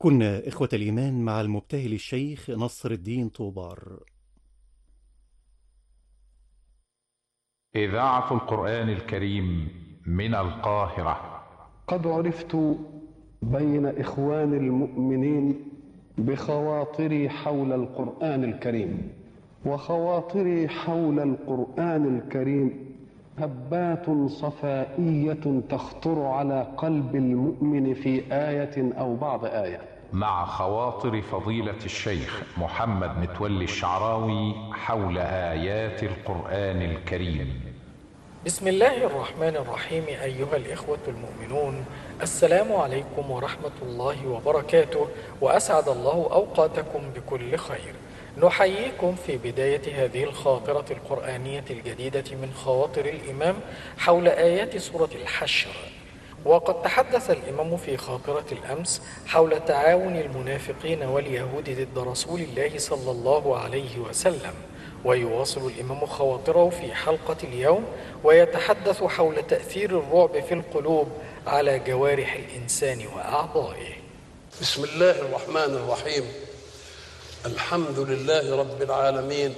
كنا إخوة الإيمان مع المبتهل الشيخ نصر الدين طوبار إذاعة القرآن الكريم من القاهرة قد عرفت بين إخوان المؤمنين بخواطري حول القرآن الكريم وخواطري حول القرآن الكريم هبات صفائية تخطر على قلب المؤمن في آية أو بعض آية مع خواطر فضيلة الشيخ محمد متولي الشعراوي حول آيات القرآن الكريم بسم الله الرحمن الرحيم أيها الإخوة المؤمنون السلام عليكم ورحمة الله وبركاته وأسعد الله أوقاتكم بكل خير نحييكم في بداية هذه الخاطرة القرآنية الجديدة من خواطر الإمام حول آيات سورة الحشر وقد تحدث الإمام في خاطرة الأمس حول تعاون المنافقين واليهود ضد رسول الله صلى الله عليه وسلم ويواصل الإمام خواطره في حلقة اليوم ويتحدث حول تأثير الرعب في القلوب على جوارح الإنسان وأعضائه بسم الله الرحمن الرحيم الحمد لله رب العالمين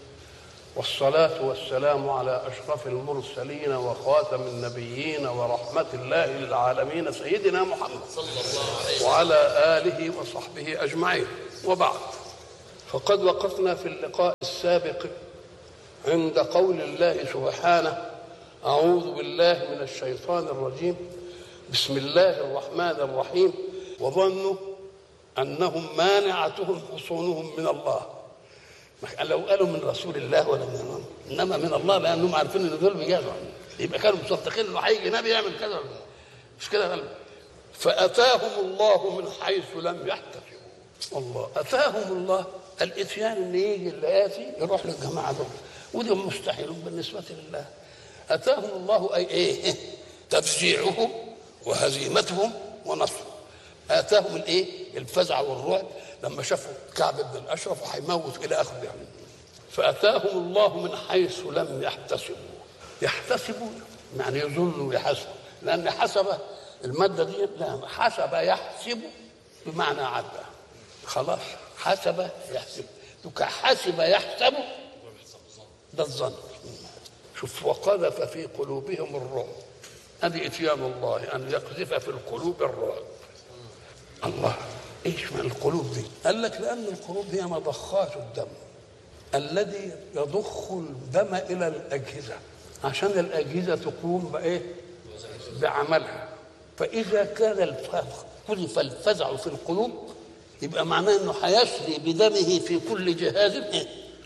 والصلاة والسلام على أشرف المرسلين وخاتم النبيين ورحمة الله للعالمين سيدنا محمد صلى الله عليه وعلى آله وصحبه أجمعين وبعد فقد وقفنا في اللقاء السابق عند قول الله سبحانه أعوذ بالله من الشيطان الرجيم بسم الله الرحمن الرحيم وظنوا أنهم مانعتهم حصونهم من الله لو قالوا من رسول الله ولا من الله انما من الله لانهم عارفين ان دول بيجازوا يبقى كانوا مصدقين انه هيجي نبي يعمل كذا مش كده قال فاتاهم الله من حيث لم يحتسبوا الله اتاهم الله الاتيان ان يجي اللي ياتي يروح للجماعه دول وده مستحيل بالنسبه لله اتاهم الله اي ايه تفزيعهم وهزيمتهم ونصرهم اتاهم الايه الفزع والرعب لما شافوا كعب بن الاشرف وهيموت الى اخره يعني فاتاهم الله من حيث لم يحتسبوا يحتسبوا يعني يظنوا ويحسبوا لان حسب الماده دي لا حسب يحسب بمعنى عدى خلاص حسب يحسب حسب يحسب ده الظن شوف وقذف في قلوبهم الرعب هذه اتيان الله ان يقذف في القلوب الرعب الله ايش من القلوب دي؟ قال لك لان القلوب هي مضخات الدم الذي يضخ الدم الى الاجهزه عشان الاجهزه تقوم بايه؟ بعملها فاذا كان قذف الفزع في القلوب يبقى معناه انه هيسري بدمه في كل جهاز إيه؟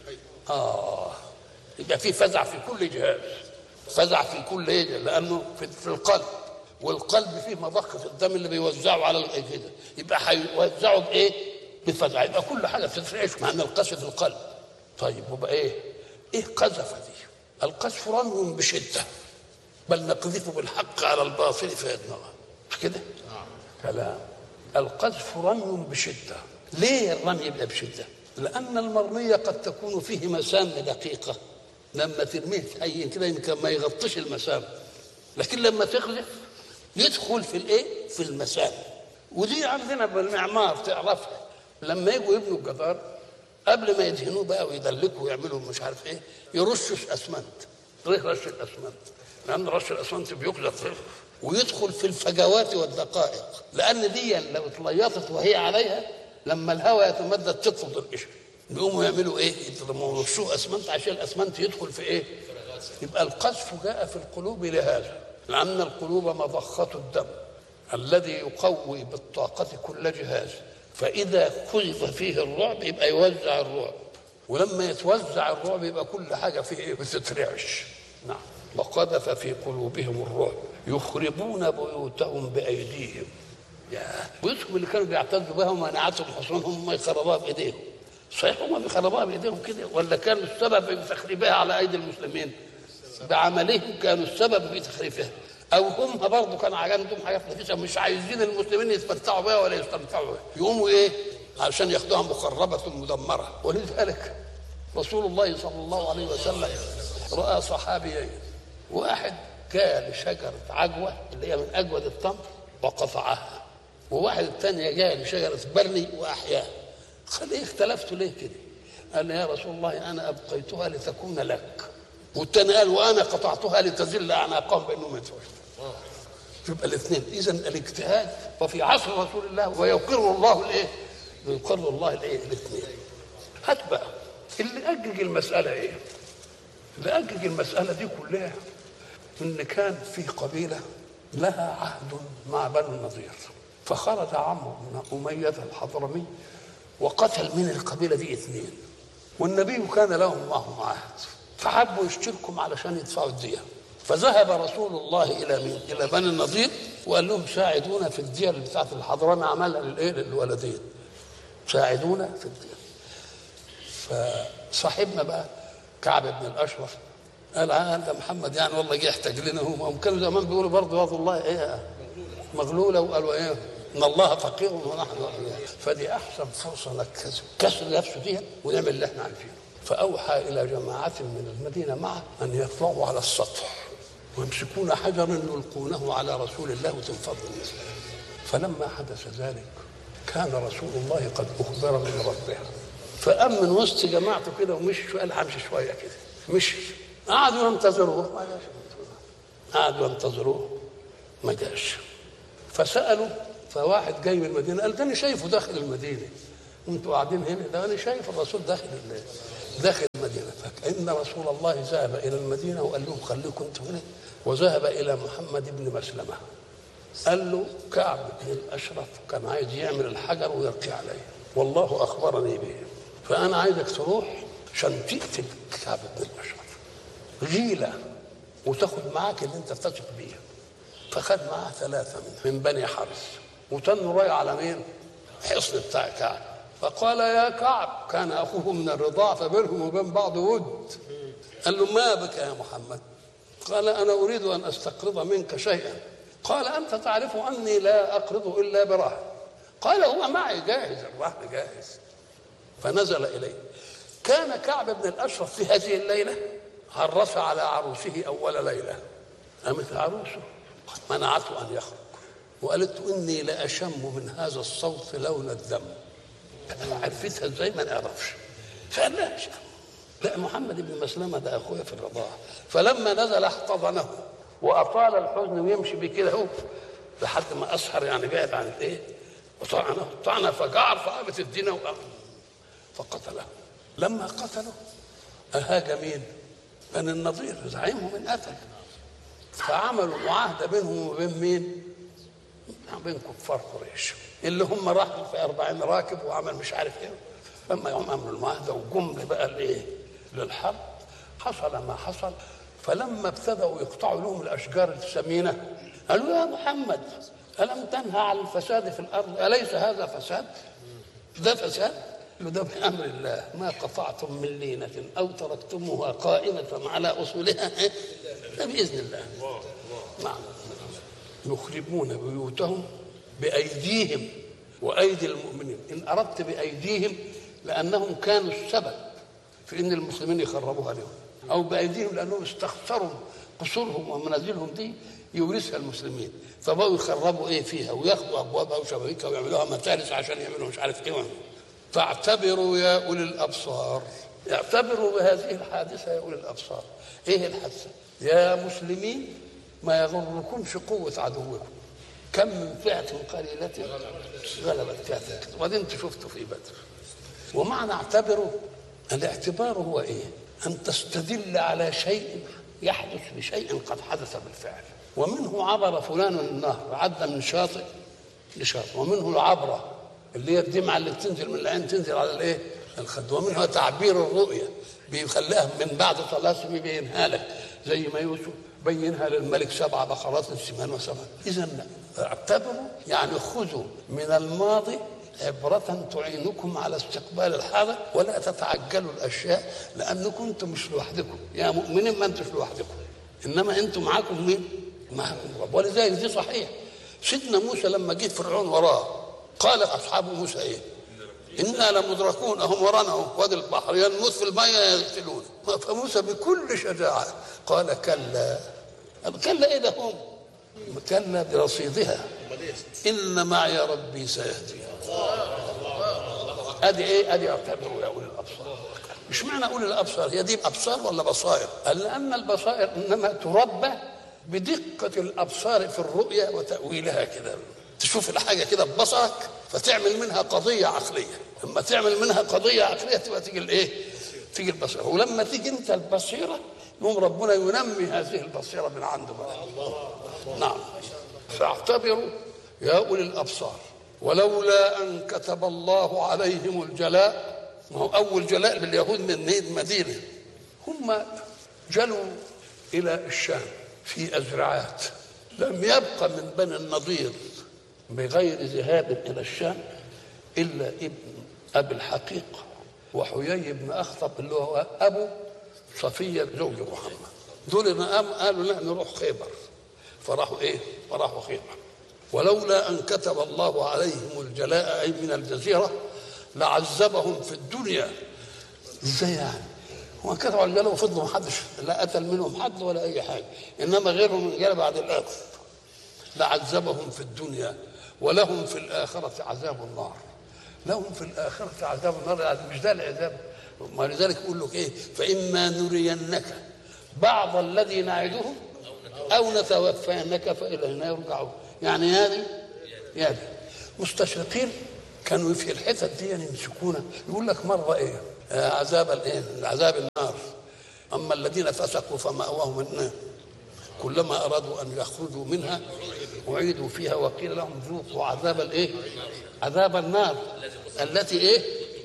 اه يبقى في فزع في كل جهاز فزع في كل ايه لانه في, في القلب والقلب فيه مضخة الدم اللي بيوزعه على الأجهزة يبقى هيوزعه بإيه؟ بفزع يبقى كل حاجة بتترعش مع أن القذف في القلب طيب وبقى إيه؟ إيه قذف دي؟ القذف رمي بشدة بل نقذف بالحق على الباطل فيدمغه مش كده؟ كلام القذف رمي بشدة ليه الرمي يبقى بشدة؟ لأن المرمية قد تكون فيه مسام دقيقة لما ترميه في كده يمكن ما يغطيش المسام لكن لما تقذف يدخل في الايه؟ في المسام ودي عندنا بالمعمار تعرفها لما يجوا يبنوا الجدار قبل ما يدهنوه بقى ويدلكوا ويعملوا مش عارف ايه يرشوا اسمنت رش الاسمنت لان رش الاسمنت بيقذف ويدخل في الفجوات والدقائق لان دي لو اتليطت وهي عليها لما الهواء يتمدد تطرد القشر يقوموا يعملوا ايه؟ يضربوا يرشوه اسمنت عشان الاسمنت يدخل في ايه؟ يبقى القذف جاء في القلوب لهذا لأن القلوب مضخة الدم الذي يقوي بالطاقة كل جهاز فإذا قذف فيه الرعب يبقى يوزع الرعب ولما يتوزع الرعب يبقى كل حاجة فيه بتترعش نعم وقذف في قلوبهم الرعب يخربون بيوتهم بأيديهم يا بيوتهم اللي كانوا بيعتزوا بها ومنعتهم حصونهم هم يخربوها بإيديهم صحيح هم بيخربوها بإيديهم كده ولا كانوا السبب في تخريبها على أيدي المسلمين بعملهم كانوا السبب في تخريفها او هم برضه كان عندهم حاجات نفيسه مش عايزين المسلمين يتمتعوا بها ولا يستمتعوا بها يقوموا ايه عشان ياخدوها مخربه مدمره ولذلك رسول الله صلى الله عليه وسلم راى صحابيين واحد كان شجره عجوه اللي هي من اجود التمر وقطعها وواحد الثانية جاء لشجرة برني وأحياها قال إيه اختلفتوا ليه كده؟ قال يا رسول الله أنا أبقيتها لتكون لك والثاني قال وأنا قطعتها لتزل أعناقهم بأنهم يدفعون يبقى الاثنين إذا الاجتهاد وفي عصر رسول الله ويقر الله الإيه؟ ويقر الله الإيه؟ الاثنين هات بقى اللي أجج المسألة إيه؟ اللي أجج المسألة دي كلها إن كان في قبيلة لها عهد مع بنو النضير فخرج عمرو بن أمية الحضرمي وقتل من القبيلة دي اثنين والنبي كان لهم معهم عهد فحبوا يشتركوا علشان يدفعوا الدية فذهب رسول الله إلى مين؟ إلى بني النضير وقال لهم ساعدونا في الدية اللي بتاعت الحضرمي عملها للإيه؟ للولدين ساعدونا في الدية فصاحبنا بقى كعب بن الاشرف قال آه ده محمد يعني والله جه يحتاج لنا هم هم كانوا زمان بيقولوا برضه يد الله ايه مغلوله وقالوا ايه ان الله فقير ونحن اغنياء فدي احسن فرصه نكسر كسر نفسه دي ونعمل اللي احنا عارفينه فاوحى الى جماعه من المدينه معه ان يطلعوا على السطح ويمسكون حجرا يلقونه على رسول الله وتنفض الناس فلما حدث ذلك كان رسول الله قد اخبر من ربه فقام من وسط جماعته كده ومشي وقال همشي شويه كده مشي قعدوا ينتظروه ما جاش قعدوا ينتظروه ما جاش فسالوا فواحد جاي من المدينه قال ده انا شايفه داخل المدينه وانتوا قاعدين هنا ده انا شايف الرسول داخل داخل المدينه فكأن رسول الله ذهب الى المدينه وقال لهم خليكم انتوا هنا وذهب الى محمد بن مسلمه قال له كعب بن الاشرف كان عايز يعمل الحجر ويلقي عليه والله اخبرني به فانا عايزك تروح عشان تقتل كعب بن الاشرف غيله وتاخد معاك اللي انت تثق بيه فخد معاه ثلاثه من, من بني حرس وتنوا رايح على مين؟ حصن بتاع كعب فقال يا كعب كان اخوه من الرضاعه فبينهم وبين بعض ود قال له ما بك يا محمد قال انا اريد ان استقرض منك شيئا قال انت تعرف اني لا اقرض الا برهن قال هو معي جاهز الرهن جاهز فنزل اليه كان كعب بن الاشرف في هذه الليله عرس على عروسه اول ليله قامت عروسه منعته ان يخرج وقالت اني لاشم من هذا الصوت لون الدم عرفتها ازاي ما نعرفش فقال لها لا محمد بن مسلمه ده اخويا في الرضاعه فلما نزل احتضنه واطال الحزن ويمشي بكده هو لحد ما اسهر يعني بعد عن الايه وطعنه طعنه فجعر فقامت الدين وقام فقتله لما قتله اهاج مين؟ بني النضير زعيمهم قتل فعملوا معاهده بينهم وبين مين؟ بين كفار قريش اللي هم راحوا في أربعين راكب وعمل مش عارف ايه لما يوم عملوا المعاهده وجم بقى الايه؟ للحرب حصل ما حصل فلما ابتدأوا يقطعوا لهم الأشجار الثمينة قالوا يا محمد ألم تنهى عن الفساد في الأرض أليس هذا فساد ده فساد قالوا ده بأمر الله ما قطعتم من لينة أو تركتموها قائمة على أصولها ده بإذن الله نعم يخربون بيوتهم بأيديهم وأيدي المؤمنين إن أردت بأيديهم لأنهم كانوا السبب في ان المسلمين يخربوها لهم او بايديهم لانهم استخسروا قصورهم ومنازلهم دي يورثها المسلمين فبقوا يخربوا ايه فيها وياخدوا ابوابها وشبابيكها ويعملوها متارس عشان يعملوا مش عارف ايه وعملوا. فاعتبروا يا اولي الابصار اعتبروا بهذه الحادثه يا اولي الابصار ايه الحادثه يا مسلمين ما يغركمش قوه عدوكم كم من فئه قليله غلبت فئه وبعدين انتم شفتوا في بدر ومعنى اعتبروا الاعتبار هو ايه؟ ان تستدل على شيء يحدث بشيء قد حدث بالفعل ومنه عبر فلان النهر عدى من شاطئ لشاطئ ومنه العبره اللي هي الدمعه اللي بتنزل من العين تنزل على الايه؟ الخد ومنها تعبير الرؤيه بيخليها من بعد طلاسم يبينها لك زي ما يوسف بينها للملك سبع بقرات سمان وسبع اذا اعتبروا يعني خذوا من الماضي عبرة تعينكم على استقبال الحاضر ولا تتعجلوا الأشياء لأنكم أنتم مش لوحدكم يا مؤمنين ما أنتم لوحدكم إنما أنتم معاكم مين؟ معاكم رب ولذلك دي صحيح سيدنا موسى لما جيت فرعون وراه قال أصحاب موسى إيه؟ إنا لمدركون أهم ورانا وادي البحر ينمث في المية يغسلون فموسى بكل شجاعة قال كلا كلا إيه ده هم؟ كلا برصيدها إن معي ربي سيهدين ادي ايه ادي اعتبروا يا اولي الابصار مش معنى اولي الابصار هي دي ابصار ولا بصائر قال لان البصائر انما تربى بدقه الابصار في الرؤيه وتاويلها كده تشوف الحاجه كده ببصرك فتعمل منها قضيه عقليه لما تعمل منها قضيه عقليه تبقى تيجي الايه تيجي البصيره ولما تيجي انت البصيره يقوم ربنا ينمي هذه البصيره من عنده بقى نعم فاعتبروا يا اولي الابصار ولولا ان كتب الله عليهم الجلاء ما هو اول جلاء باليهود من المدينه هم جلوا الى الشام في ازرعات لم يبق من بني النضير بغير ذهاب الى الشام الا ابن ابي الحقيق وحيي بن اخطب اللي هو ابو صفيه زوج محمد دول ما قام قالوا لا نروح خيبر فراحوا ايه؟ فراحوا خيبر ولولا ان كتب الله عليهم الجلاء اي من الجزيره لعذبهم في الدنيا ازاي يعني؟ هو كتبوا على الجلاء وفضلوا ما حدش لا قتل منهم حد ولا اي حاجه انما غيرهم جاء بعد الاخر لعذبهم في الدنيا ولهم في الاخره عذاب النار لهم في الاخره عذاب النار يعني مش ده العذاب ما لذلك يقول لك ايه فاما نرينك بعض الذي نعدهم او نتوفينك فالينا يرجعون يعني هذه هذه مستشرقين كانوا في الحتت دي يمسكونا يقول لك مره ايه آه عذاب الايه عذاب النار اما الذين فسقوا فماواهم النار كلما ارادوا ان يخرجوا منها اعيدوا فيها وقيل لهم ذوقوا عذاب الايه عذاب النار التي ايه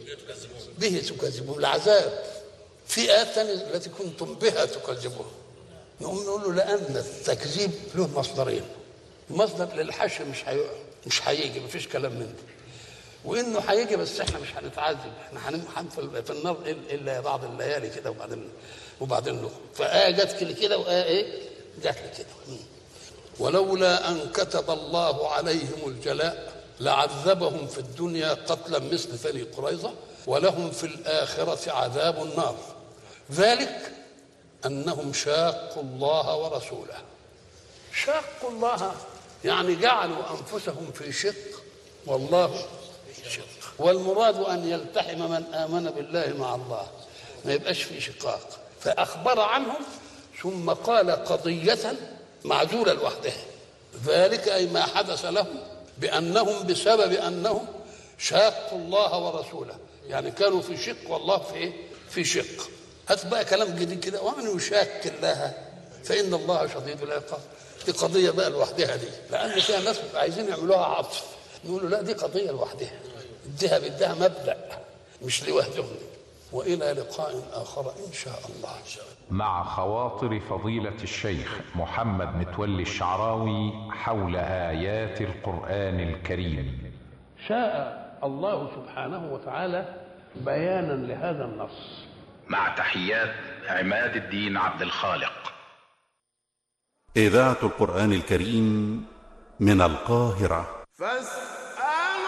به تكذبون العذاب في آيات ثانية التي كنتم بها تكذبون نقوم نقول له لأن التكذيب له مصدرين مصدر للحشر مش هي... مش هيجي مفيش كلام من ده وانه هيجي بس احنا مش هنتعذب احنا هنمحن في النار الا بعض الليالي كده وبعدين وبعدين نخرج فآية جت لي كده وآية ايه؟ جت لي كده ولولا أن كتب الله عليهم الجلاء لعذبهم في الدنيا قتلا مثل بني قريظة ولهم في الآخرة عذاب النار ذلك أنهم شاقوا الله ورسوله شاقوا الله يعني جعلوا أنفسهم في شق والله شق والمراد أن يلتحم من آمن بالله مع الله ما يبقاش في شقاق فأخبر عنهم ثم قال قضية معزولة لوحدها ذلك أي ما حدث لهم بأنهم بسبب أنهم شاقوا الله ورسوله يعني كانوا في شق والله في إيه؟ في شق هات بقى كلام جديد كده ومن يشاك الله فإن الله شديد العقاب دي قضية بقى لوحدها دي لأن فيها ناس عايزين يعملوها عطف يقولوا لا دي قضية لوحدها اديها بدها مبدأ مش لوحدهم وإلى لقاء آخر إن شاء الله مع خواطر فضيلة الشيخ محمد متولي الشعراوي حول آيات القرآن الكريم شاء الله سبحانه وتعالى بيانا لهذا النص مع تحيات عماد الدين عبد الخالق إذاعة القرآن الكريم من القاهرة فاستمعوا